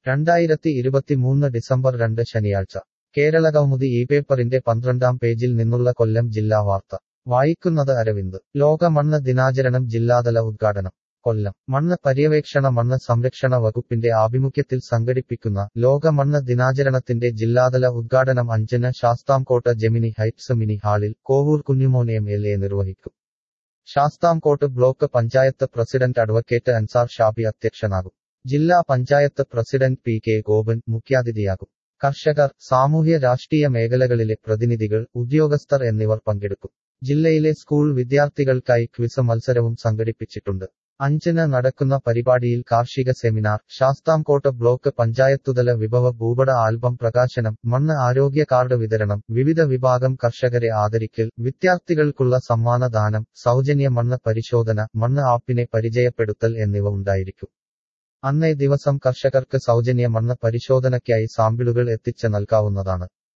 രണ്ടായിരത്തി ഇരുപത്തിമൂന്ന് ഡിസംബർ രണ്ട് ശനിയാഴ്ച കേരളകൗമുദി ഈ പേപ്പറിന്റെ പന്ത്രണ്ടാം പേജിൽ നിന്നുള്ള കൊല്ലം ജില്ലാ വാർത്ത വായിക്കുന്നത് അരവിന്ദ് ലോക മണ്ണ് ദിനാചരണം ജില്ലാതല ഉദ്ഘാടനം കൊല്ലം മണ്ണ് പര്യവേക്ഷണ മണ്ണ് സംരക്ഷണ വകുപ്പിന്റെ ആഭിമുഖ്യത്തിൽ സംഘടിപ്പിക്കുന്ന ലോക മണ്ണ് ദിനാചരണത്തിന്റെ ജില്ലാതല ഉദ്ഘാടനം അഞ്ചിന് ശാസ്താംകോട്ട ജെമിനി ഹൈറ്റ്സ് മിനി ഹാളിൽ Kovoor Kunjumon M L A നിർവഹിക്കും Sasthamcotta block panchayat president advocate Ansar Shabi അധ്യക്ഷനാകും ജില്ലാ panchayat president P K Gopan മുഖ്യാതിഥിയാകും കർഷകർ സാമൂഹ്യ രാഷ്ട്രീയ മേഖലകളിലെ പ്രതിനിധികൾ ഉദ്യോഗസ്ഥർ എന്നിവർ പങ്കെടുക്കും ജില്ലയിലെ സ്കൂൾ വിദ്യാർത്ഥികൾക്കായി ക്വിസ് മത്സരവും സംഘടിപ്പിച്ചിട്ടുണ്ട് അഞ്ചിന് നടക്കുന്ന പരിപാടിയിൽ കാർഷിക സെമിനാർ ശാസ്താംകോട്ട് ബ്ലോക്ക് പഞ്ചായത്തുതല വിഭവ ഭൂപട ആൽബം പ്രകാശനം മണ്ണ് ആരോഗ്യ കാർഡ് വിതരണം വിവിധ വിഭാഗം കർഷകരെ ആദരിക്കൽ വിദ്യാർത്ഥികൾക്കുള്ള സമ്മാനദാനം സൗജന്യ മണ്ണ് പരിശോധന മണ്ണ് ആപ്പിനെ പരിചയപ്പെടുത്തൽ എന്നിവ ഉണ്ടായിരിക്കും അന്നേ ദിവസം കർഷകർക്ക് സൗജന്യ മണ്ണ് പരിശോധനയ്ക്കായി സാമ്പിളുകൾ എത്തിച്ച് നൽകാവുന്നതാണ്